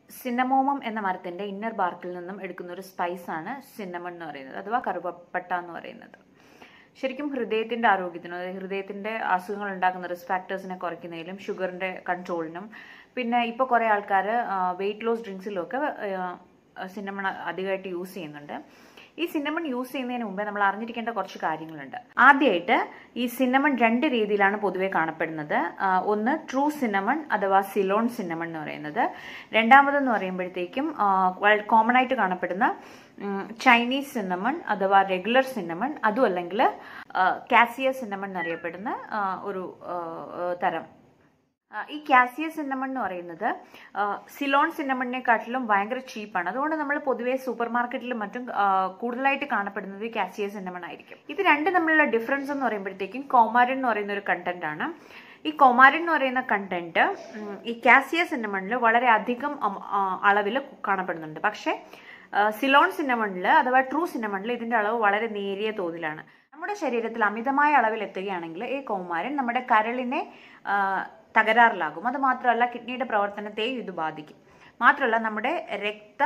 സിന്നമോമം എന്ന മരത്തിന്റെ ഇന്നർ ബാർക്കിൽ നിന്നും എടുക്കുന്ന ഒരു സ്പൈസ് ആണ് സിന്നമൺ എന്ന് പറയുന്നത് അഥവാ കറുവപ്പട്ട എന്ന് പറയുന്നത് ശരിക്കും ഹൃദയത്തിന്റെ ആരോഗ്യത്തിനും അതായത് ഹൃദയത്തിന്റെ അസുഖങ്ങൾ ഉണ്ടാക്കുന്ന റിസ്ക് ഫാക്ടേഴ്സിനെ കുറയ്ക്കുന്നതിലും ഷുഗറിന്റെ കൺട്രോളിനും പിന്നെ ഇപ്പോൾ കുറേ ആൾക്കാർ വെയിറ്റ് ലോസ് ഡ്രിങ്ക്സിലും ഒക്കെ സിന്നമൺ അധികമായിട്ട് യൂസ് ചെയ്യുന്നുണ്ട് ഈ സിന്നമൺ യൂസ് ചെയ്യുന്നതിന് മുമ്പേ നമ്മൾ അറിഞ്ഞിരിക്കേണ്ട കുറച്ച് കാര്യങ്ങളുണ്ട് ആദ്യമായിട്ട് ഈ സിന്നമൺ രണ്ട് രീതിയിലാണ് പൊതുവെ കാണപ്പെടുന്നത് ആ, ഒന്ന് ട്രൂ സിന്നമൺ അഥവാ സിലോൺ സിന്നമൺ എന്ന് പറയുന്നത് രണ്ടാമതെന്ന് പറയുമ്പോഴത്തേക്കും കോമൺ ആയിട്ട് കാണപ്പെടുന്ന ഉം, ചൈനീസ് സിന്നമൺ അഥവാ റെഗുലർ സിന്നമൺ അതും അല്ലെങ്കിൽ കാസിയ സിന്നമൺ എന്നറിയപ്പെടുന്ന ആ, ഒരു ആ, ആ, തരം ആ, ഈ കാസിയ സിന്നമൺ എന്ന് പറയുന്നത് ആ, സിലോൺ സിന്നമണിനെക്കാട്ടിലും ഭയങ്കര ചീപ്പാണ് അതുകൊണ്ട് നമ്മൾ പൊതുവെ സൂപ്പർ മാർക്കറ്റിലും മറ്റും ആ, കൂടുതലായിട്ട് കാണപ്പെടുന്നത് ഈ കാസിയ സിന്നമൺ ആയിരിക്കും ഇത് രണ്ട് തമ്മിലുള്ള ഡിഫറൻസ് എന്ന് പറയുമ്പോഴത്തേക്കും കോമാരൻ എന്ന് പറയുന്ന ഒരു കണ്ടന്റ് ആണ് ഈ കോമാരൻ എന്ന് പറയുന്ന കണ്ടന്റ് ഈ കാസിയ സിന്നമണിൽ വളരെ അധികം അളവിൽ കാണപ്പെടുന്നുണ്ട് പക്ഷേ ആ, സിലോൺ സിന്നമണിൽ അഥവാ ട്രൂ സിന്നമണിൽ ഇതിന്റെ അളവ് വളരെ നേരിയ തോതിലാണ് നമ്മുടെ ശരീരത്തിൽ അമിതമായ അളവിൽ എത്തുകയാണെങ്കിൽ ഈ കൗമാരൻ നമ്മുടെ കരളിനെ ആ, തകരാറിലാകും അത് മാത്രമല്ല കിഡ്നിയുടെ പ്രവർത്തനത്തെയും ഇത് ബാധിക്കും മാത്രമല്ല നമ്മുടെ രക്ത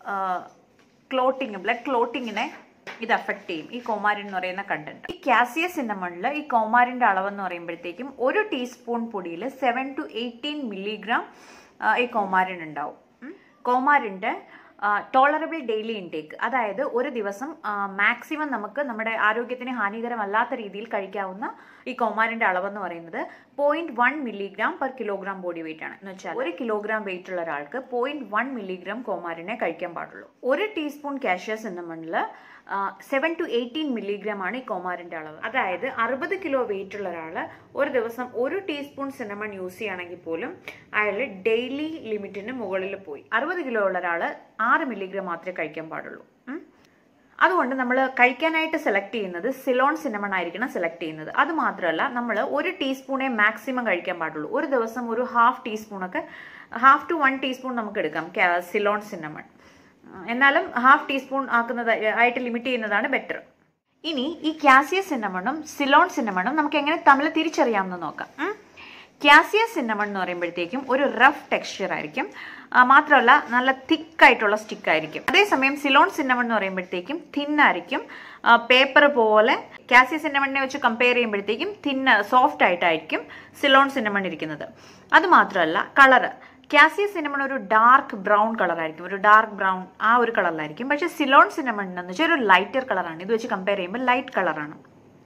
ക്ലോട്ടിങ് ബ്ലഡ് ക്ലോട്ടിങ്ങിനെ ഇത് അഫക്ട് ചെയ്യും ഈ കോമാരിൻ എന്ന് പറയുന്ന കണ്ടന്റ് ഈ കാസിയ സിന്നമണിൽ ഈ കോമാരിന്റെ അളവെന്ന് പറയുമ്പോഴത്തേക്കും ഒരു ടീസ്പൂൺ പൊടിയിൽ സെവൻ ടു എയ്റ്റീൻ മില്ലിഗ്രാം ഈ കോമാരിൻ ഉണ്ടാവും ഉം. കോമാരിന്റെ ടോളറബിൾ ഡെയിലി ഇൻടേക്ക് അതായത് ഒരു ദിവസം മാക്സിമം നമുക്ക് നമ്മുടെ ആരോഗ്യത്തിന് ഹാനികരമല്ലാത്ത രീതിയിൽ കഴിക്കാവുന്ന ഈ കോമാരിന്റെ അളവെന്ന് പറയുന്നത് point one milligram per kilogram body weight ആണ് എന്ന് വെച്ചാൽ ഒരു കിലോഗ്രാം വെയിറ്റ് ഉള്ള ഒരാൾക്ക് പോയിന്റ് വൺ മില്ലിഗ്രാം കോമാരിനെ കഴിക്കാൻ പാടുള്ളൂ ഒരു ടീസ്പൂൺ കാഷ്യ സിന്നമണിൽ സെവൻ ടു എയ്റ്റീൻ മില്ലിഗ്രാം ആണ് ഈ കോമാരിന്റെ അളവ് അതായത് അറുപത് കിലോ വെയിറ്റ് ഉള്ള ഒരാൾ ഒരു ദിവസം ഒരു ടീസ്പൂൺ സിനമൺ യൂസ് ചെയ്യുകയാണെങ്കിൽ പോലും അയാൾ ഡെയിലി ലിമിറ്റിന് മുകളിൽ പോയി അറുപത് കിലോ ഉള്ള ഒരാൾ ആറ് മില്ലിഗ്രാം മാത്രമേ കഴിക്കാൻ പാടുള്ളൂ ഉം. അതുകൊണ്ട് നമ്മൾ കഴിക്കാനായിട്ട് സെലക്ട് ചെയ്യുന്നത് സിലോൺ സിനമൺ ആയിരിക്കണം സെലക്ട് ചെയ്യുന്നത് അത് മാത്രമല്ല നമ്മൾ ഒരു ടീസ്പൂണേ മാക്സിമം കഴിക്കാൻ പാടുള്ളൂ ഒരു ദിവസം ഒരു ഹാഫ് ടീസ്പൂണൊക്കെ ഹാഫ് ടു വൺ ടീസ്പൂൺ നമുക്ക് എടുക്കാം ക- സിലോൺ സിനമൺ എന്നാലും ഹാഫ് ടീസ്പൂൺ ആക്കുന്നത് ആയിട്ട് ലിമിറ്റ് ചെയ്യുന്നതാണ് ബെറ്റർ ഇനി ഈ കാസിയ സിന്നമണും സിലോൺ സിന്നമണും നമുക്ക് എങ്ങനെ തമ്മിൽ തിരിച്ചറിയാമെന്ന് നോക്കാം ഉം. കാസിയ സിന്നമൺ എന്ന് പറയുമ്പോഴത്തേക്കും ഒരു റഫ് ടെക്സ്ചർ ആയിരിക്കും ആ, മാത്രമല്ല നല്ല തിക്ക് ആയിട്ടുള്ള സ്റ്റിക്ക് ആയിരിക്കും അതേസമയം സിലോൺ സിന്നമൺ എന്ന് പറയുമ്പോഴത്തേക്കും തിൻ ആയിരിക്കും പേപ്പർ പോലെ കാസിയ സിന്നമണിനെ വെച്ച് കമ്പയർ ചെയ്യുമ്പോഴത്തേക്കും തിന്ന സോഫ്റ്റ് ആയിട്ടായിരിക്കും സിലോൺ സിന്നമൺ ഇരിക്കുന്നത് അത് മാത്രമല്ല കളറ് കാസിയ സിനമൺ ഒരു ഡാർക്ക് ബ്രൗൺ കളറായിരിക്കും ഒരു ഡാർക്ക് ബ്രൗൺ ആ ഒരു കളറിലായിരിക്കും പക്ഷേ സിലോൺ സിനമൺ എന്ന് വെച്ചാൽ ഒരു ലൈറ്റർ കളറാണ് ഇത് വെച്ച് കമ്പയർ ചെയ്യുമ്പോൾ ലൈറ്റ് കളറാണ്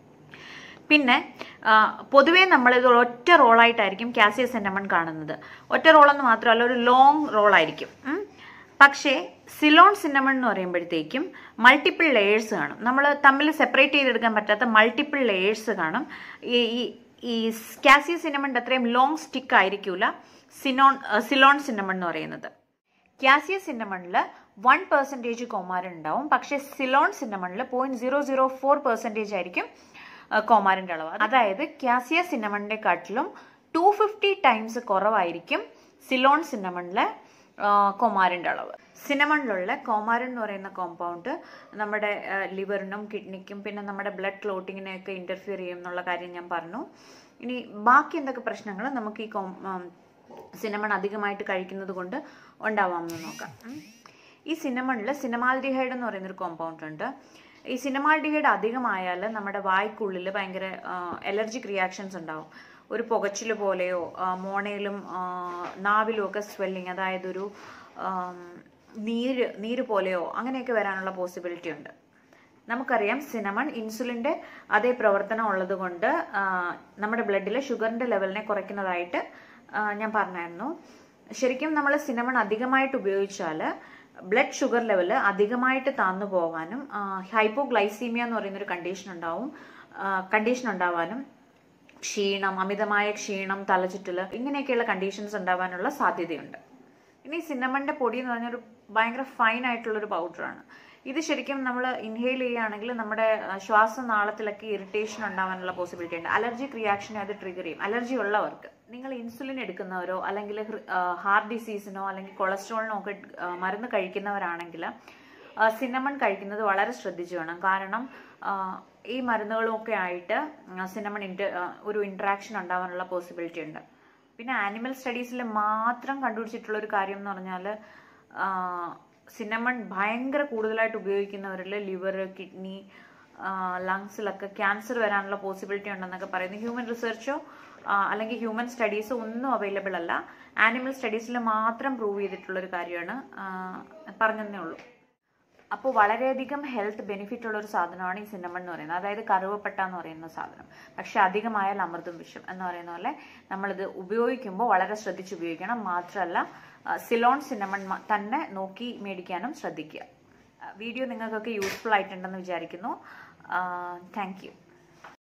പിന്നെ ആ, പൊതുവേ നമ്മൾ ഇത് ഒറ്റ റോളായിട്ടായിരിക്കും കാസിയ സിനമൺ കാണുന്നത് ഒറ്റ റോളെന്ന് മാത്രമല്ല ഒരു ലോങ് റോളായിരിക്കും ഉം. പക്ഷേ സിലോൺ സിനമൺ എന്ന് പറയുമ്പോഴത്തേക്കും മൾട്ടിപ്പിൾ ലെയേഴ്സ് കാണും നമ്മൾ തമ്മിൽ സെപ്പറേറ്റ് ചെയ്തെടുക്കാൻ പറ്റാത്ത മൾട്ടിപ്പിൾ ലെയേഴ്സ് കാണും ഈ ഈ- ഈ കാസിയ സിനമണിൻ്റെ അത്രയും ലോങ് സ്റ്റിക്ക് ആയിരിക്കൂല സിനോൺ സിലോൺ സിനമൺ എന്ന് പറയുന്നത് കാസിയ സിന്നമണിൽ വൺ പെർസെൻറ്റേജ് കോമാരൻ ഉണ്ടാവും പക്ഷേ സിലോൺ സിന്നമണിൽ point zero zero four percentage ആയിരിക്കും ആ, കോമാരൻ്റെ അളവ് അതായത് കാസിയ സിന്നമണിൻ്റെ കാട്ടിലും ടു ഫിഫ്റ്റി ടൈംസ് കുറവായിരിക്കും സിലോൺ സിന്നമണിലെ കോമാരൻ്റെ അളവ് സിനമണിലുള്ള കോമാരൻ എന്ന് പറയുന്ന കോമ്പൗണ്ട് നമ്മുടെ ലിവറിനും കിഡ്നിക്കും പിന്നെ നമ്മുടെ ബ്ലഡ് ക്ലോട്ടിങ്ങിനെയൊക്കെ ഇന്റർഫിയർ ചെയ്യും എന്നുള്ള കാര്യം ഞാൻ പറഞ്ഞു ഇനി ബാക്കി എന്തൊക്കെ പ്രശ്നങ്ങൾ നമുക്ക് ഈ കോം സിനമൺ അധികമായിട്ട് കഴിക്കുന്നത് കൊണ്ട് ഉണ്ടാവാമെന്ന് നോക്കാം ഉം. ഈ സിനമണിൽ സിനമാൽഡിഹൈഡ് എന്ന് പറയുന്നൊരു കോമ്പൗണ്ട് ഉണ്ട് ഈ സിനമാൽഡിഹൈഡ് അധികമായാൽ നമ്മുടെ വായ്ക്കുള്ളിൽ ഭയങ്കര എലർജിക് റിയാക്ഷൻസ് ഉണ്ടാവും ഒരു പുകച്ചിൽ പോലെയോ ആ, മോണയിലും ആ, നാവിലും ഒക്കെ സ്വെല്ലിങ് അതായത് ഒരു ആം, നീര് നീര് പോലെയോ അങ്ങനെയൊക്കെ വരാനുള്ള പോസിബിലിറ്റി ഉണ്ട് നമുക്കറിയാം സിനമൺ ഇൻസുലിൻ്റെ അതേ പ്രവർത്തനം ഉള്ളത് കൊണ്ട് ആ, നമ്മുടെ ബ്ലഡിലെ ഷുഗറിൻ്റെ ലെവലിനെ കുറയ്ക്കുന്നതായിട്ട് ആ, ഞാൻ പറഞ്ഞായിരുന്നു ശരിക്കും നമ്മൾ സിനമൺ അധികമായിട്ട് ഉപയോഗിച്ചാൽ ബ്ലഡ് ഷുഗർ ലെവൽ അധികമായിട്ട് താന്നു പോകാനും ഹൈപ്പോഗ്ലൈസീമിയ എന്ന് പറയുന്നൊരു കണ്ടീഷൻ ഉണ്ടാവും കണ്ടീഷൻ ഉണ്ടാവാനും ക്ഷീണം അമിതമായ ക്ഷീണം തലചുറ്റൽ ഇങ്ങനെയൊക്കെയുള്ള കണ്ടീഷൻസ് ഉണ്ടാവാനുള്ള സാധ്യതയുണ്ട് ഇനി സിന്നമണിന്റെ പൊടി എന്ന് പറഞ്ഞൊരു ഭയങ്കര ഫൈൻ ആയിട്ടുള്ള ഒരു പൗഡറാണ് ഇത് ശരിക്കും നമ്മൾ ഇൻഹെയിൽ ചെയ്യുകയാണെങ്കിൽ നമ്മുടെ ആ, ശ്വാസനാളത്തിലൊക്കെ ഇറിറ്റേഷൻ ഉണ്ടാവാനുള്ള പോസിബിലിറ്റി ഉണ്ട് അലർജിക് റിയാക്ഷനെ അത് ട്രിഗർ ചെയ്യും അലർജി ഉള്ളവർക്ക് നിങ്ങൾ ഇൻസുലിൻ എടുക്കുന്നവരോ അല്ലെങ്കിൽ ഹാർട്ട് ഡിസീസിനോ അല്ലെങ്കിൽ കൊളസ്ട്രോളിനോ ഒക്കെ ആ, മരുന്ന് കഴിക്കുന്നവരാണെങ്കിൽ സിന്നമൺ കഴിക്കുന്നത് വളരെ ശ്രദ്ധിച്ചു വേണം കാരണം ആ, ഈ മരുന്നുകളും ഒക്കെ ആയിട്ട് സിന്നമൺ ഇൻറ്റർ ഒരു ഇൻട്രാക്ഷൻ ഉണ്ടാവാനുള്ള പോസിബിലിറ്റി ഉണ്ട് പിന്നെ ആനിമൽ സ്റ്റഡീസിൽ മാത്രം കണ്ടുപിടിച്ചിട്ടുള്ള ഒരു കാര്യം എന്ന് പറഞ്ഞാൽ സിന്നമൺ ഭയങ്കര കൂടുതലായിട്ട് ഉപയോഗിക്കുന്നവരിൽ ലിവർ കിഡ്നി ലങ്സിലൊക്കെ ക്യാൻസർ വരാനുള്ള പോസിബിലിറ്റി ഉണ്ടെന്നൊക്കെ പറയുന്നു ഹ്യൂമൻ റിസർച്ചോ അല്ലെങ്കിൽ ഹ്യൂമൻ സ്റ്റഡീസോ ഒന്നും അവൈലബിൾ അല്ല ആനിമൽ സ്റ്റഡീസിൽ മാത്രം പ്രൂവ് ചെയ്തിട്ടുള്ള ഒരു കാര്യമാണ് പറഞ്ഞതേ ഉള്ളൂ അപ്പോൾ വളരെയധികം ഹെൽത്ത് ബെനിഫിറ്റ് ഉള്ള ഒരു സാധനമാണ് ഈ സിന്നമൺ എന്ന് പറയുന്നത് അതായത് കറുവപ്പട്ട എന്ന് പറയുന്ന സാധനം പക്ഷെ അധികമായാൽ അമൃതും വിഷം എന്ന് പറയുന്ന പോലെ നമ്മളിത് ഉപയോഗിക്കുമ്പോൾ വളരെ ശ്രദ്ധിച്ച് ഉപയോഗിക്കണം മാത്രമല്ല സിലോൺ സിന്നമൺ തന്നെ നോക്കി മേടിക്കാനും ശ്രദ്ധിക്കുക വീഡിയോ നിങ്ങൾക്കൊക്കെ യൂസ്ഫുൾ ആയിട്ടുണ്ടെന്ന് വിചാരിക്കുന്നു താങ്ക് യു